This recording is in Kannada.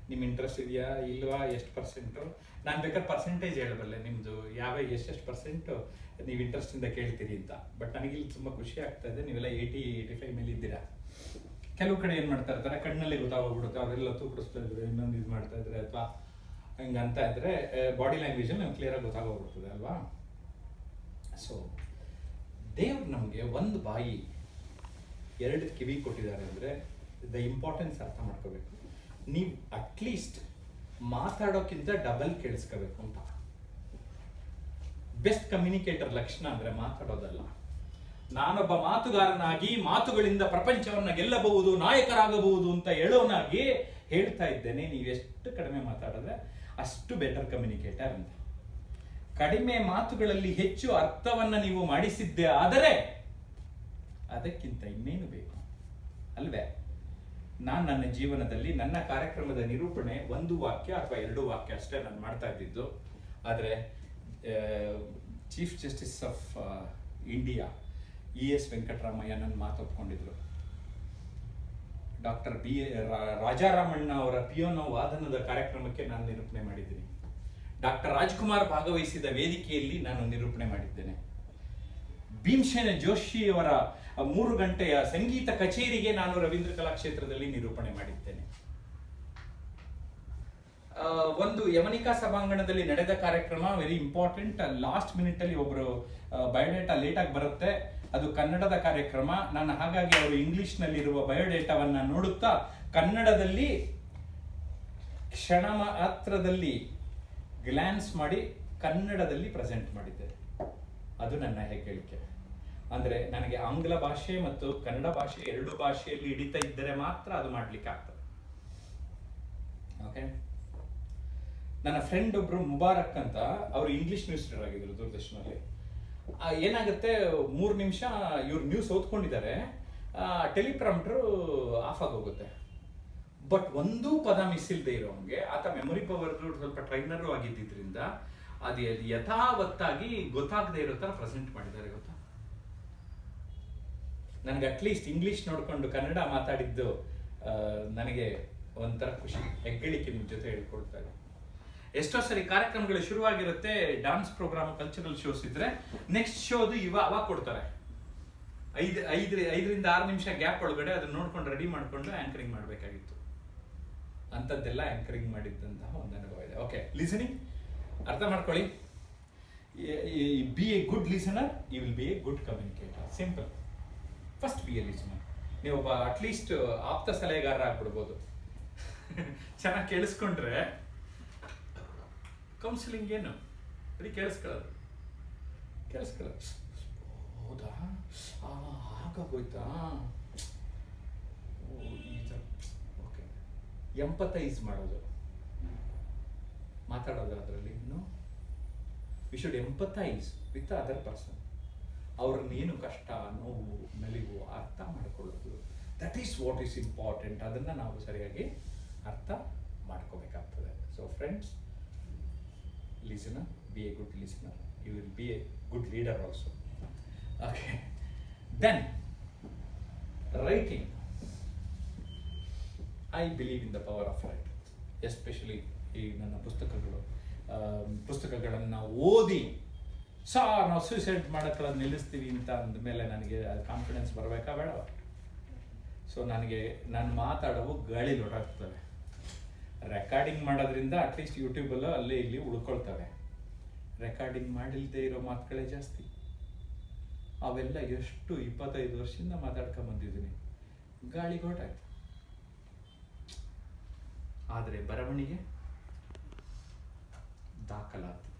ನಿಮ್ಮ ಇಂಟ್ರೆಸ್ಟ್ ಇದೆಯಾ ಇಲ್ವಾ ಎಷ್ಟು ಪರ್ಸೆಂಟು ನಾನು ಬೇಕಾದ್ರೆ ಪರ್ಸೆಂಟೇಜ್ ಹೇಳಬಲ್ಲೆ ನಿಮ್ಮದು ಯಾವ ಎಷ್ಟೆಷ್ಟು ಪರ್ಸೆಂಟು ನೀವು ಇಂಟ್ರೆಸ್ಟಿಂದ ಕೇಳ್ತೀರಿ ಅಂತ ಬಟ್ ನನಗಿಲ್ಲಿ ತುಂಬ ಖುಷಿ ಆಗ್ತಾ ಇದೆ ನೀವೆಲ್ಲ ಏಯ್ಟಿ ಏಯ್ಟಿ ಫೈವ್ ಮೇಲೆ ಇದ್ದೀರಾ ಕೆಲವು ಕಡೆ ಏನು ಮಾಡ್ತಾ ಇರ್ತಾರೆ ಕಣ್ಣಲ್ಲಿ ಗೊತ್ತಾಗೋಗ್ಬಿಡುತ್ತೆ ಅವರೆಲ್ಲ ತೂಕಡಿಸ್ತಾ ಇದ್ರೆ ಇನ್ನೊಂದು ಇದು ಮಾಡ್ತಾ ಇದ್ರೆ ಅಥವಾ ಹಂಗೆ ಅಂತ ಇದ್ರೆ ಬಾಡಿ ಲ್ಯಾಂಗ್ವೇಜಲ್ಲಿ ನಮ್ಗೆ ಕ್ಲಿಯರಾಗಿ ಗೊತ್ತಾಗೋಗ್ಬಿಡ್ತದೆ ಅಲ್ವಾ ಸೊ ದೇವ್ರು ನಮಗೆ ಒಂದು ಬಾಯಿ ಎರಡು ಕಿವಿ ಕೊಟ್ಟಿದ್ದಾರೆ ಅಂದರೆ ದ ಇಂಪಾರ್ಟೆನ್ಸ್ ಅರ್ಥ ಮಾಡ್ಕೋಬೇಕು ನೀವು ಅಟ್ಲೀಸ್ಟ್ ಮಾತಾಡೋಕ್ಕಿಂತ ಡಬಲ್ ಕೇಳಿಸ್ಕೋಬೇಕು ಅಂತ ಬೆಸ್ಟ್ ಕಮ್ಯುನಿಕೇಟರ್ ಲಕ್ಷಣ ಅಂದರೆ ಮಾತಾಡೋದಲ್ಲ ನಾನೊಬ್ಬ ಮಾತುಗಾರನಾಗಿ ಮಾತುಗಳಿಂದ ಪ್ರಪಂಚವನ್ನ ಗೆಲ್ಲಬಹುದು ನಾಯಕರಾಗಬಹುದು ಅಂತ ಹೇಳೋನಾಗಿ ಹೇಳ್ತಾ ಇದ್ದೇನೆ ನೀವು ಎಷ್ಟು ಕಡಿಮೆ ಮಾತಾಡಿದ್ರೆ ಅಷ್ಟು ಬೆಟರ್ ಕಮ್ಯುನಿಕೇಟರ್ ಅಂತ ಕಡಿಮೆ ಮಾತುಗಳಲ್ಲಿ ಹೆಚ್ಚು ಅರ್ಥವನ್ನ ನೀವು ಮಾಡಿಸಿದ್ದೆ ಆದರೆ ಅದಕ್ಕಿಂತ ಇನ್ನೇನು ಬೇಕು ಅಲ್ವೇ ನಾನು ನನ್ನ ಜೀವನದಲ್ಲಿ ನನ್ನ ಕಾರ್ಯಕ್ರಮದ ನಿರೂಪಣೆ ಒಂದು ವಾಕ್ಯ ಅಥವಾ ಎರಡು ವಾಕ್ಯ ಅಷ್ಟೇ ನಾನು ಮಾಡ್ತಾ ಇದ್ದಿದ್ದು ಆದರೆ chief justice of India E S Venkataramaiah ನನ್ನ ಮಾತು ಒಪ್ಕೊಂಡಿದ್ರು ಡಾಕ್ಟರ್ ಬಿ ರಾಜಾರಾಮಣ್ಣ ಅವರ ಪಿಯೋನೋ ವಾದನದ ಕಾರ್ಯಕ್ರಮಕ್ಕೆ ನಾನು ನಿರೂಪಣೆ ಮಾಡಿದ್ದೀನಿ ಡಾಕ್ಟರ್ ರಾಜ್ಕುಮಾರ್ ಭಾಗವಹಿಸಿದ ವೇದಿಕೆಯಲ್ಲಿ ನಾನು ನಿರೂಪಣೆ ಮಾಡಿದ್ದೇನೆ ಭೀಮಸೇನ ಜೋಶಿಯವರ ಮೂರು ಗಂಟೆಯ ಸಂಗೀತ ಕಚೇರಿಗೆ ನಾನು ರವೀಂದ್ರ ಕಲಾಕ್ಷೇತ್ರದಲ್ಲಿ ನಿರೂಪಣೆ ಮಾಡಿದ್ದೇನೆ ಆ, ಒಂದು ಯವನಿಕಾ ಸಭಾಂಗಣದಲ್ಲಿ ನಡೆದ ಕಾರ್ಯಕ್ರಮ ವೆರಿ ಇಂಪಾರ್ಟೆಂಟ್ ಲಾಸ್ಟ್ ಮಿನಿಟ್ ಅಲ್ಲಿ ಒಬ್ರು ಬಯೋಡೇಟಾ ಲೇಟ್ ಆಗಿ ಬರುತ್ತೆ ಅದು ಕನ್ನಡದ ಕಾರ್ಯಕ್ರಮ ನಾನು ಹಾಗಾಗಿ ಅವರು ಇಂಗ್ಲಿಷ್ ನಲ್ಲಿರುವ ಬಯೋಡೇಟಾವನ್ನ ನೋಡುತ್ತಾ ಕನ್ನಡದಲ್ಲಿ ಕ್ಷಣ ಮಾತ್ರದಲ್ಲಿ ಗ್ಲಾನ್ಸ್ ಮಾಡಿ ಕನ್ನಡದಲ್ಲಿ ಪ್ರೆಸೆಂಟ್ ಮಾಡಿದ್ದೆ ಅದು ನನ್ನ ಹೆಗ್ಗಳಿಕೆ ಅಂದ್ರೆ ನನಗೆ ಆಂಗ್ಲ ಭಾಷೆ ಮತ್ತು ಕನ್ನಡ ಭಾಷೆ ಎರಡು ಭಾಷೆಯಲ್ಲಿ ಹಿಡಿತಾ ಇದ್ದರೆ ಮಾತ್ರ ಅದು ಮಾಡ್ಲಿಕ್ಕೆ ಆಗ್ತದೆ ಓಕೆ ನನ್ನ ಫ್ರೆಂಡ್ ಒಬ್ರು ಮುಬಾರಕ್ ಅಂತ ಅವರು ಇಂಗ್ಲಿಷ್ ನ್ಯೂಸ್ ರೀಡರ್ ಆಗಿದ್ರು ದೂರದರ್ಶನಲ್ಲಿ ಆ, ಏನಾಗುತ್ತೆ ಮೂರು ನಿಮಿಷ ಇವ್ರು ನ್ಯೂಸ್ ಓದ್ಕೊಂಡಿದ್ದಾರೆ ಟೆಲಿಪ್ರಾಮ್ಟ್ರು ಆಫ್ ಆಗೋಗುತ್ತೆ ಬಟ್ ಒಂದೂ ಪದ ಮಿಸ್ ಇಲ್ಲದೆ ಇರೋಂಗೆ ಆತ ಮೆಮೊರಿ ಪವರ್ ಸ್ವಲ್ಪ ಟ್ರೈನರು ಆಗಿದ್ದರಿಂದ ಅದು ಯಥಾವತ್ತಾಗಿ ಗೊತ್ತಾಗದೆ ಇರೋ ಥರ ಪ್ರೆಸೆಂಟ್ ಮಾಡಿದ್ದಾರೆ ಗೊತ್ತಾ ನನಗೆ ಅಟ್ಲೀಸ್ಟ್ ಇಂಗ್ಲಿಷ್ ನೋಡ್ಕೊಂಡು ಕನ್ನಡ ಮಾತಾಡಿದ್ದು ಆ, ನನಗೆ ಒಂಥರ ಖುಷಿ ಹೆಗ್ಗಳಿಕೆ ನಿಮ್ಮ ಜೊತೆ ಹೇಳ್ಕೊಳ್ತಾ ಇದ್ದೀನಿ ಎಷ್ಟೋ ಸರಿ ಕಾರ್ಯಕ್ರಮಗಳು ಶುರುವಾಗಿರುತ್ತೆ ಡಾನ್ಸ್ ಪ್ರೋಗ್ರಾಮ್ ಕಲ್ಚರಲ್ ಶೋಸ್ ಇದ್ರೆ ನೆಕ್ಸ್ಟ್ ಶೋದು ಇವ ಅವಾಗ ಕೊಡ್ತಾರೆ ಐದು ಐದು ಐದರಿಂದ ಆರು ನಿಮಿಷ ಗ್ಯಾಪ್ ಒಳಗಡೆ ಅದನ್ನ ನೋಡ್ಕೊಂಡು ರೆಡಿ ಮಾಡ್ಕೊಂಡು ಆಂಕರಿಂಗ್ ಮಾಡಬೇಕಾಗಿತ್ತು ಅಂಥದ್ದೆಲ್ಲ ಆಂಕರಿಂಗ್ ಮಾಡಿದ್ದಂತಹ ಒಂದು ಅನುಭವ ಇದೆ ಓಕೆ ಲಿಸನಿಂಗ್ ಅರ್ಥ ಮಾಡ್ಕೊಳ್ಳಿ be a good listener you will be a good communicator simple first be a listener ನೀವು ಒಬ್ಬ ಅಟ್ಲೀಸ್ಟ್ ಆಪ್ತ ಸಲಹೆಗಾರ ಆಗ್ಬಿಡ್ಬೋದು ಚೆನ್ನಾಗಿ ಕೇಳಿಸ್ಕೊಂಡ್ರೆ ಕೌನ್ಸಿಲಿಂಗ್ ಏನು ಬರೀ ಕೇಳಿಸ್ಕೊಳ್ಳೋದು ಕೇಳಿಸ್ಕೊಳ್ಳೋದು ಹೌದಾ ಆ, ಹಾಗಾಗೋಯ್ತಾ ಓ ಈ ಥರ ಓಕೆ ಎಂಪತೈಸ್ ಮಾಡೋದು ಮಾತಾಡೋದು ಅದರಲ್ಲಿ ಇನ್ನು we should empathise with other person ಅವ್ರನ್ನ ಏನು ಕಷ್ಟ ನೋವು ನಲಿವು ಅರ್ಥ ಮಾಡ್ಕೊಳ್ಳೋದು that is what is important ಅದನ್ನು ನಾವು ಸರಿಯಾಗಿ ಅರ್ಥ ಮಾಡ್ಕೋಬೇಕಾಗ್ತದೆ so friends listener, be a good listener. You will be a good leader also. Okay. Then, writing. I believe in the power of writing, especially ಈ ನನ್ನ ಪುಸ್ತಕಗಳು ಪುಸ್ತಕಗಳನ್ನು ಓದಿ ಸಾ ನಾವು ಸೂಸೈಡ್ ಮಾಡೋಕ್ಕೆಲ್ಲ ನಿಲ್ಲಿಸ್ತೀವಿ ಅಂತ ಅಂದಮೇಲೆ ನನಗೆ ಕಾನ್ಫಿಡೆನ್ಸ್ ಬರಬೇಕಾ ಬೇಡ ಸೊ ನನಗೆ ನಾನು ಮಾತಾಡೋವು ಗಾಳಿ ಲೊಡಾಗ್ತವೆ ರೆಕಾರ್ಡಿಂಗ್ ಮಾಡೋದ್ರಿಂದ ಅಟ್ಲೀಸ್ಟ್ ಯೂಟ್ಯೂಬಲ್ಲೂ ಅಲ್ಲೇ ಇಲ್ಲಿ ಉಳ್ಕೊಳ್ತವೆ ರೆಕಾರ್ಡಿಂಗ್ ಮಾಡಿಲ್ದೇ ಇರೋ ಮಾತುಗಳೇ ಜಾಸ್ತಿ ಅವೆಲ್ಲ ಎಷ್ಟು ಇಪ್ಪತ್ತೈದು ವರ್ಷದಿಂದ ಮಾತಾಡ್ಕೊಂಡ್ ಬಂದಿದ್ದೀನಿ ಗಾಳಿಗೆ ಹೊರಟಾಯ್ತು ಆದರೆ ಬರವಣಿಗೆ ದಾಖಲಾತಿ